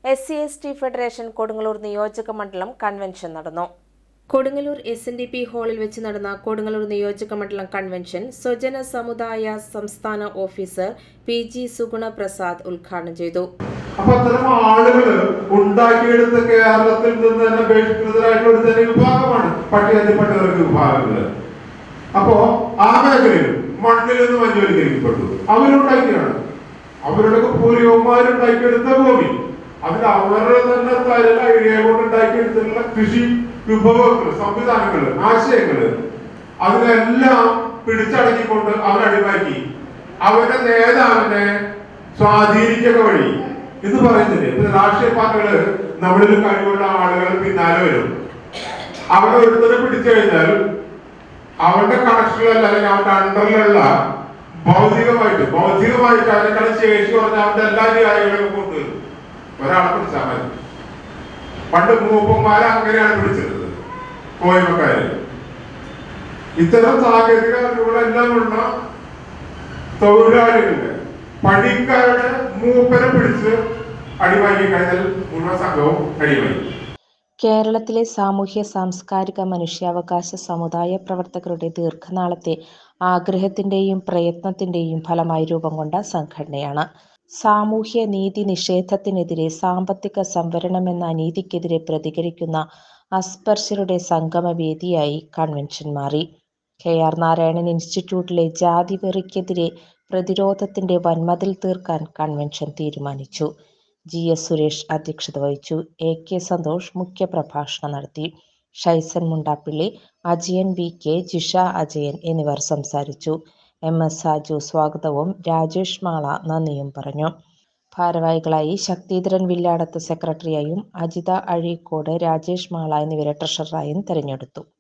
S C S T federation Kodungallur നിയോജക മണ്ഡലം convention നടന്നു Kodungallur S N D P ഹാളിൽ വെച്ച് നടന്ന കൊടുങ്ങല്ലൂർ നിയോജക മണ്ഡലം കൺവെൻഷൻ സ്വജന സമുദായ സംസ്ഥാന officer P G Suguna Prasad ഉദ്ഘാടനം ചെയ്തു അപ്പൊ അത്തരം ആളുകൾ ഉണ്ടാക്കിയെടുത്ത കേരളത്തിൽ നിന്ന് തന്നെ ബഹിഷ്കൃതരായിട്ടുള്ള ഒരു തന്നെ വിഭാഗമാണ് പട്ടികജാതിപ്പെട്ടവർക്ക് വിഭാഗങ്ങള് അപ്പോ ആ മേഖലയിൽ മണ്ണിൽ നിന്ന് മഞ്ഞുവൽക്കരിക്കപ്പെട്ടു അവരുണ്ടാക്കിയാണ് അവരുടെ പൂർവന്മാരുണ്ടാക്കിയെടുത്ത ഭൂമി അതിൽ അവരുടെ തന്നെ തരൽ ഐഡിയ കൊണ്ട് ഉണ്ടാക്കിയെടുത്തിട്ടുള്ള കൃഷി വിഭവങ്ങൾ സംവിധാനങ്ങൾ ആശയങ്ങള് അതിനെല്ലാം പിടിച്ചടക്കിക്കൊണ്ട് അവരടിമാക്കി അവരുടെ നേതാവിനെ സ്വാധീനിക്കുക വഴി ഇത് പറയുന്നില്ലേ ഇപ്പൊ രാഷ്ട്രീയ പാർട്ടികള് നമ്മളിൽ കഴിവുള്ള ആളുകൾ പിന്നാലെ വരും അവിടെ ഒരുത്തരെ പിടിച്ചു കഴിഞ്ഞാൽ അവന്റെ കണക്ഷനിലല്ല അല്ലെങ്കിൽ അവന്റെ അണ്ടറിലുള്ള ഭൗതികമായിട്ട് ഭൗതികമായിട്ട് അവനെക്കാളും ശേഷി പറഞ്ഞ അവന്റെ എല്ലാ കാര്യങ്ങളും കൊണ്ടുവരും ഒരാളെ പിടിച്ചാൽ മതി പണ്ട് മൂപ്പന്മാരെ അങ്ങനെയാണ് പിടിച്ചിരുന്നത് കോയ്മക്കാര് ഇത്തരം സാങ്കേതിക അറിവുകളെല്ലാം ഉള്ള തൊഴിലാളികളുടെ പണിക്കാരുടെ മൂപ്പനെ പിടിച്ച് അടിമാക്കി കഴിഞ്ഞാൽ മുഴുവൻ സംഘവും അടിമായി കേരളത്തിലെ സാമൂഹ്യ സാംസ്കാരിക മനുഷ്യാവകാശ സമുദായ പ്രവർത്തകരുടെ ദീർഘനാളത്തെ ആഗ്രഹത്തിന്റെയും പ്രയത്നത്തിന്റെയും ഫലമായി രൂപം കൊണ്ട സംഘടനയാണ് സാമൂഹ്യ നീതി നിഷേധത്തിനെതിരെ സാമ്പത്തിക സംവരണം എന്ന അനീതിക്കെതിരെ പ്രതികരിക്കുന്ന അസ്പർശരുടെ സംഗമവേദിയായി കൺവെൻഷൻ മാറി കെ ആർ നാരായണൻ ഇൻസ്റ്റിറ്റ്യൂട്ടിലെ ജാതി വെറിക്കെതിരെ പ്രതിരോധത്തിന്റെ വൻമതിൽ തീർക്കാൻ കൺവെൻഷൻ തീരുമാനിച്ചു ജി എസ് സുരേഷ് അധ്യക്ഷത വഹിച്ചു എ കെ സന്തോഷ് മുഖ്യപ്രഭാഷണം നടത്തി ഷൈസൻ മുണ്ടാപ്പിള്ളി അജയൻ വി കെ ജിഷ അജയൻ എന്നിവർ സംസാരിച്ചു എം എസ് സാജു സ്വാഗതവും രാജേഷ് മാള നന്ദിയും പറഞ്ഞു ഭാരവാഹികളായി ശക്തിധരൻ വില്ലാടത്ത് സെക്രട്ടറിയായും അജിത അഴീക്കോട് രാജേഷ് മാള എന്നിവരെ ട്രഷററായും തെരഞ്ഞെടുത്തു